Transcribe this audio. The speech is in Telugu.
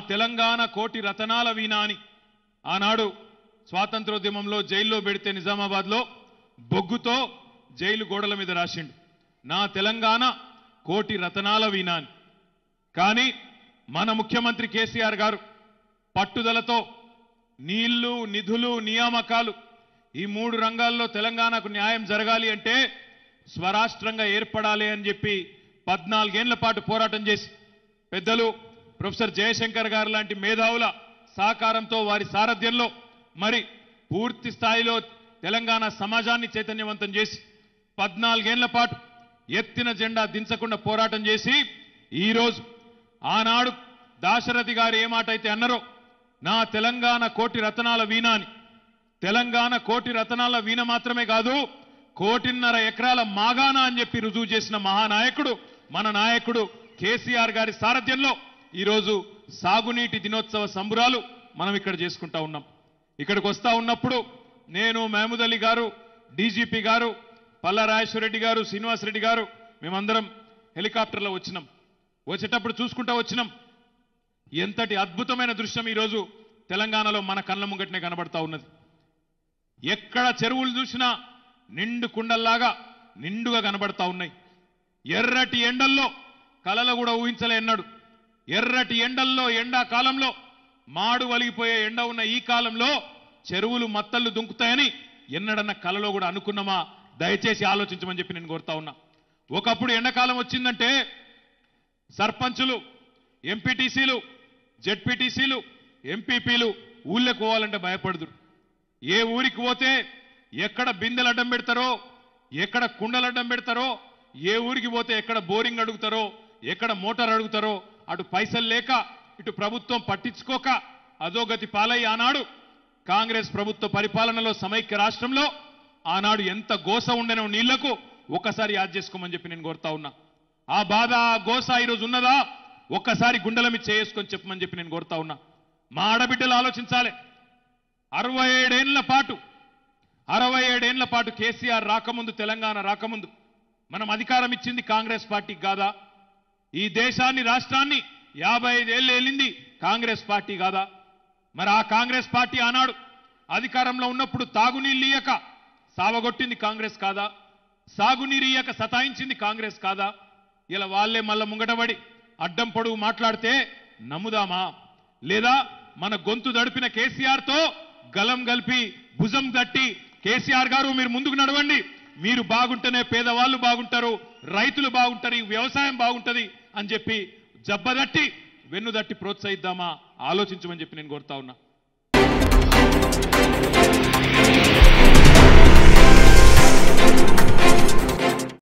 తెలంగాణ కోటి రతనాల వీణ అని ఆనాడు స్వాతంత్రోద్యమంలో జైల్లో పెడితే నిజామాబాద్లో బొగ్గుతో జైలు గోడల మీద రాసిండు నా తెలంగాణ కోటి రతనాల వీణ అని కానీ మన ముఖ్యమంత్రి కేసీఆర్ గారు పట్టుదలతో నీళ్లు నిధులు నియామకాలు ఈ మూడు రంగాల్లో తెలంగాణకు న్యాయం జరగాలి అంటే స్వరాష్ట్రంగా ఏర్పడాలి అని చెప్పి పద్నాలుగేళ్ల పాటు పోరాటం చేసి పెద్దలు ప్రొఫెసర్ జయశంకర్ గారు లాంటి మేధావుల సహకారంతో వారి సారథ్యంలో మరి పూర్తి స్థాయిలో తెలంగాణ సమాజాన్ని చైతన్యవంతం చేసి పద్నాలుగేళ్ల పాటు ఎత్తిన జెండా దించకుండా పోరాటం చేసి ఈరోజు ఆనాడు దాశరథి గారు ఏ మాట అయితే అన్నారో నా తెలంగాణ కోటి రతనాల వీణ అని తెలంగాణ కోటి రతనాల వీణ మాత్రమే కాదు కోటిన్నర ఎకరాల మాగాణ అని చెప్పి రుజువు చేసిన మహానాయకుడు మన నాయకుడు కేసీఆర్ గారి సారథ్యంలో ఈరోజు సాగునీటి దినోత్సవ సంబురాలు మనం ఇక్కడ చేసుకుంటా ఉన్నాం ఇక్కడికి వస్తా ఉన్నప్పుడు నేను మహమూద్ అలీ గారు డీజీపీ గారు పల్లా రాజేశ్వరరెడ్డి గారు శ్రీనివాసరెడ్డి గారు మేమందరం హెలికాప్టర్లో వచ్చినాం వచ్చేటప్పుడు చూసుకుంటా వచ్చినాం ఎంతటి అద్భుతమైన దృశ్యం ఈరోజు తెలంగాణలో మన కళ్ళ ముంగటనే కనబడతా ఉన్నది ఎక్కడ చెరువులు చూసినా నిండు కుండల్లాగా నిండుగా కనబడతా ఉన్నాయి ఎర్రటి ఎండల్లో కలలు కూడా ఊహించలే ఎన్నడు ఎర్రటి ఎండల్లో ఎండాకాలంలో మాడు వలిగిపోయే ఎండ ఉన్న ఈ కాలంలో చెరువులు మత్తళ్ళు దుంకుతాయని ఎన్నడన్న కలలో కూడా అనుకున్నామా దయచేసి ఆలోచించమని చెప్పి నేను కోరుతా ఉన్నా ఒకప్పుడు ఎండాకాలం వచ్చిందంటే సర్పంచులు ఎంపీటీసీలు జెడ్పీటీసీలు ఎంపీపీలు ఊళ్ళకి పోవాలంటే భయపడుదురు ఏ ఊరికి పోతే ఎక్కడ బిందెలు అడ్డం పెడతారో ఎక్కడ కుండలు అడ్డం పెడతారో ఏ ఊరికి పోతే ఎక్కడ బోరింగ్ అడుగుతారో ఎక్కడ మోటార్ అడుగుతారో అటు పైసలు లేక ఇటు ప్రభుత్వం పట్టించుకోక అధోగతి పాలై ఆనాడు కాంగ్రెస్ ప్రభుత్వ పరిపాలనలో సమైక్య రాష్ట్రంలో ఆనాడు ఎంత గోస ఉండెనో నీళ్లకు ఒక్కసారి యాద్ చేసుకోమని చెప్పి నేను కోరుతా ఉన్నా ఆ బాధ ఆ గోస ఈరోజు ఉన్నదా ఒక్కసారి గుండెల మీద చేసుకొని చెప్పమని చెప్పి నేను కోరుతా ఉన్నా మా ఆడబిడ్డలు ఆలోచించాలి అరవై ఏడేళ్ల పాటు అరవై ఏడేళ్ల పాటు కేసీఆర్ రాకముందు తెలంగాణ రాకముందు మనం అధికారం ఇచ్చింది కాంగ్రెస్ పార్టీకి కాదా ఈ దేశాన్ని రాష్ట్రాన్ని యాభై ఐదేళ్ళు వెళ్ళింది కాంగ్రెస్ పార్టీ కాదా మరి ఆ కాంగ్రెస్ పార్టీ ఆనాడు అధికారంలో ఉన్నప్పుడు తాగునీళ్ళు ఇయ్యక సావగొట్టింది కాంగ్రెస్ కాదా సాగునీరు ఇయ్యక సతాయించింది కాంగ్రెస్ కాదా ఇలా వాళ్ళే మళ్ళా ముంగటబడి అడ్డం పొడుగు మాట్లాడితే నమ్ముదామా లేదా మన గొంతు దడిపిన కేసీఆర్ తో గలం కలిపి భుజం తట్టి కేసీఆర్ గారు మీరు ముందుకు నడవండి మీరు బాగుంటేనే పేదవాళ్ళు బాగుంటారు రైతులు బాగుంటారు ఈ వ్యవసాయం బాగుంటది అని చెప్పి జబ్బదట్టి వెన్నుదట్టి ప్రోత్సహిద్దామా ఆలోచించమని చెప్పి నేను కోరుతా ఉన్నా